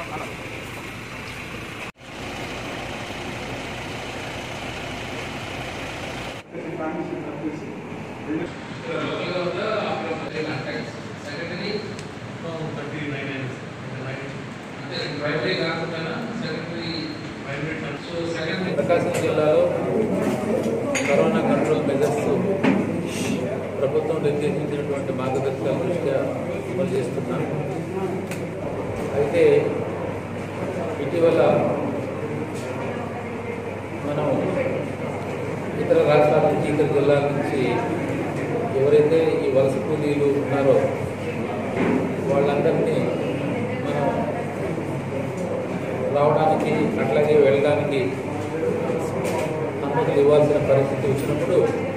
ప్రకాశం జిల్లాలో corona control measures ప్రభుత్వం నిర్దేశించినటువంటి మార్గదర్శకాల దృష్ట్యా అమలు చేస్తున్నాం అయితే ఇటీవల మనం ఇతర రాష్ట్రాల నుంచి ఇతర జిల్లాల నుంచి ఎవరైతే ఈ వలస కూలీలు ఉన్నారో వాళ్ళందరినీ మనం రావడానికి అట్లాగే వెళ్ళడానికి అనుమతులు ఇవ్వాల్సిన పరిస్థితి వచ్చినప్పుడు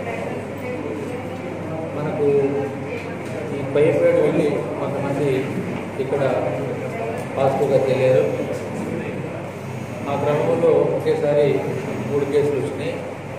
మనకు ఈ పైపేడు వెళ్ళి కొంతమంది ఇక్కడ పాజిటివ్గా తెలియరు ఆ క్రమంలో ఒకేసారి మూడు కేసులు వచ్చినాయి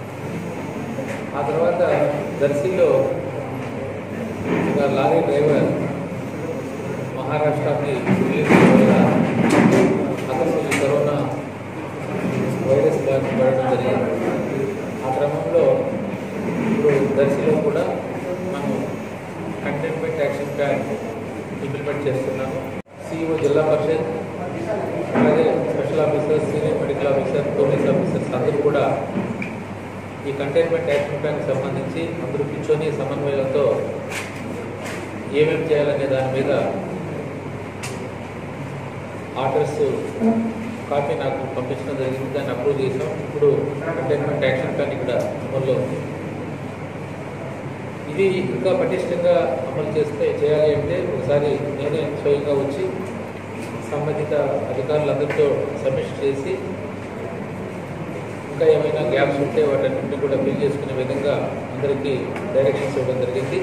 ఆ తర్వాత దర్శిలో ఒక లారీ డ్రైవర్ మహారాష్ట్రకి వెళ్ళిన వల్ల అతను ఈ కరోనా వైరస్ బారిన పడడం జరిగింది ఆ క్రమంలో ఇప్పుడు దర్శిలో కూడా మనం కంటైన్మెంట్ యాక్షన్ ప్లాన్ ఇంప్లిమెంట్ చేస్తున్నాము సిఇఓ జిల్లా పరిషత్ అలాగే special officer senior medical officer police officers అందరూ కూడా ఈ కంటైన్మెంట్ యాక్షన్ ప్లాన్కి సంబంధించి అందరూ కూర్చొని సమన్వయంతో ఏమేమి చేయాలనే దాని మీద ఆర్డర్స్ కాపీ నాకు పంపించడం జరిగింది దాన్ని అప్రూవ్ చేసాం ఇప్పుడు కంటైన్మెంట్ యాక్షన్ ప్లాన్ ఇక్కడ అమల్లో ఉంది ఇది ఇంకా పటిష్టంగా అమలు చేస్తే చేయాలి అంటే ఒకసారి నేనే స్వయంగా వచ్చి సంబంధిత అధికారులందరితో సమీక్ష చేసి ఇంకా ఏమైనా గ్యాప్స్ ఉంటే వాటన్నింటినీ కూడా ఫిల్ చేసుకునే విధంగా అందరికీ డైరెక్షన్స్ ఇవ్వడం జరిగింది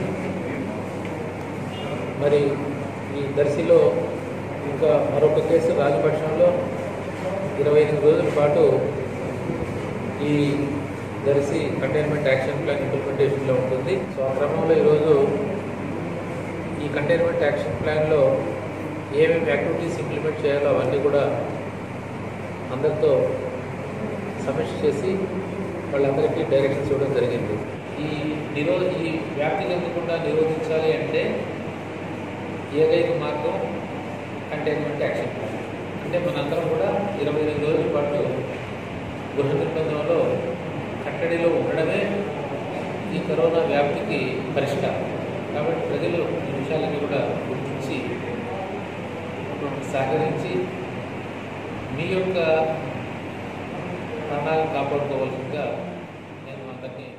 మరి ఈ దర్శిలో ఇంకా మరొక కేసు రాజపక్షంలో ఇరవై ఎనిమిది రోజుల పాటు ఈ దర్శి కంటైన్మెంట్ యాక్షన్ ప్లాన్ ఇంప్లిమెంటేషన్లో ఉంటుంది సో ఆ క్రమంలో ఈరోజు ఈ కంటైన్మెంట్ యాక్షన్ ప్లాన్లో ఏమేమి యాక్టివిటీస్ ఇంప్లిమెంట్ చేయాలో అవన్నీ కూడా అందరితో సమీక్ష చేసి వాళ్ళందరికీ డైరెక్షన్స్ ఇవ్వడం జరిగింది ఈ నిరో ఈ వ్యాప్తి చెందకుండా నిరోధించాలి అంటే ఏకైక మార్గం కంటైన్మెంట్ యాక్షన్ ప్లాన్ అంటే మనందరం కూడా ఇరవై ఎనిమిది రోజుల పాటు గృహ నిర్బంధంలో కట్టడిలో ఉండడమే ఈ కరోనా వ్యాప్తికి పరిష్కారం కాబట్టి ప్రజలు ఈ విషయాలన్నీ కూడా గుర్తించి సహకరించి మీ యొక్క ప్రాణాలను కాపాడుకోవాల్సిందిగా నేను అందరినీ